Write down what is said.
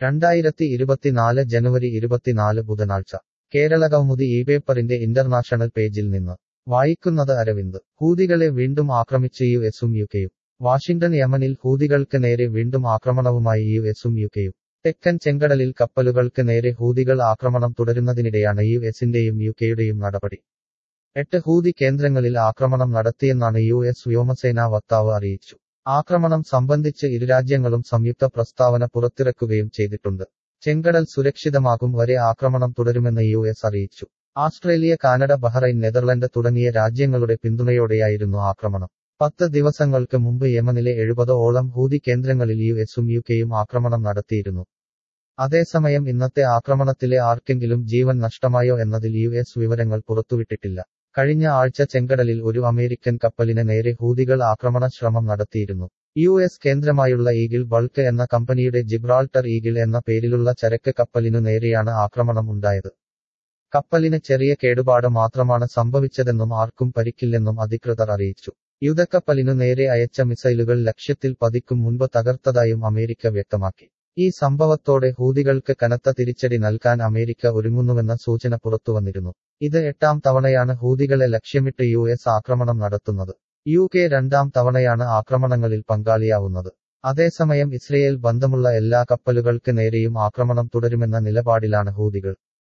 രണ്ടായിരത്തി ഇരുപത്തിനാല് ജനുവരി ഇരുപത്തിനാല് ബുധനാഴ്ച കേരള കൗമുദി ഈ പേപ്പറിന്റെ ഇന്റർനാഷണൽ പേജിൽ നിന്ന് വായിക്കുന്നത് അരവിന്ദ് ഹൂതികളെ വീണ്ടും ആക്രമിച്ച് യു എസും യുകെയും വാഷിംഗ്ടൺ യമനിൽ ഹൂതികൾക്ക് നേരെ വീണ്ടും ആക്രമണവുമായി യു എസും യുകെയും തെക്കൻ ചെങ്കടലിൽ കപ്പലുകൾക്ക് നേരെ ഹൂതികൾ ആക്രമണം തുടരുന്നതിനിടെയാണ് യു എസിന്റെയും യുകെയുടെയും നടപടി എട്ട് ഹൂതി കേന്ദ്രങ്ങളിൽ ആക്രമണം നടത്തിയെന്നാണ് യു എസ് വ്യോമസേനാ വക്താവ് അറിയിച്ചു ആക്രമണം സംബന്ധിച്ച് ഇരുരാജ്യങ്ങളും സംയുക്ത പ്രസ്താവന പുറത്തിറക്കുകയും ചെയ്തിട്ടുണ്ട് ചെങ്കടൽ സുരക്ഷിതമാകും വരെ ആക്രമണം തുടരുമെന്ന് യു എസ് അറിയിച്ചു ആസ്ട്രേലിയ കാനഡ ബഹ്റൈൻ നെതർലൻഡ് തുടങ്ങിയ രാജ്യങ്ങളുടെ പിന്തുണയോടെയായിരുന്നു ആക്രമണം പത്ത് ദിവസങ്ങൾക്ക് മുമ്പ് യമനിലെ എഴുപതോളം ഹൂതി കേന്ദ്രങ്ങളിൽ യു എസും യുകെയും ആക്രമണം നടത്തിയിരുന്നു അതേസമയം ഇന്നത്തെ ആക്രമണത്തിലെ ആർക്കെങ്കിലും ജീവൻ നഷ്ടമായോ എന്നതിൽ യു എസ് വിവരങ്ങൾ പുറത്തുവിട്ടിട്ടില്ല കഴിഞ്ഞ ആഴ്ച ചെങ്കടലിൽ ഒരു അമേരിക്കൻ കപ്പലിന് നേരെ ഹൂതികൾ ആക്രമണ ശ്രമം നടത്തിയിരുന്നു യു എസ് കേന്ദ്രമായുള്ള ഈഗിൾ ബൾക്ക് എന്ന കമ്പനിയുടെ ജിബ്രാൾട്ടർ ഈഗിൾ എന്ന പേരിലുള്ള ചരക്ക് കപ്പലിനു നേരെയാണ് ആക്രമണം ഉണ്ടായത് കപ്പലിന് ചെറിയ കേടുപാട് മാത്രമാണ് സംഭവിച്ചതെന്നും ആർക്കും പരിക്കില്ലെന്നും അധികൃതർ അറിയിച്ചു യുദ്ധക്കപ്പലിനു നേരെ അയച്ച മിസൈലുകൾ ലക്ഷ്യത്തിൽ പതിക്കും മുൻപ് തകർത്തതായും അമേരിക്ക വ്യക്തമാക്കി ഈ സംഭവത്തോടെ ഹൂതികൾക്ക് കനത്ത തിരിച്ചടി നൽകാൻ അമേരിക്ക ഒരുങ്ങുന്നുവെന്ന സൂചന പുറത്തുവന്നിരുന്നു ഇത് എട്ടാം തവണയാണ് ഹൂതികളെ ലക്ഷ്യമിട്ട് യു എസ് ആക്രമണം നടത്തുന്നത് യു കെ രണ്ടാം തവണയാണ് ആക്രമണങ്ങളിൽ പങ്കാളിയാവുന്നത് അതേസമയം ഇസ്രയേൽ ബന്ധമുള്ള എല്ലാ കപ്പലുകൾക്ക് നേരെയും ആക്രമണം തുടരുമെന്ന നിലപാടിലാണ് ഹൂതികൾ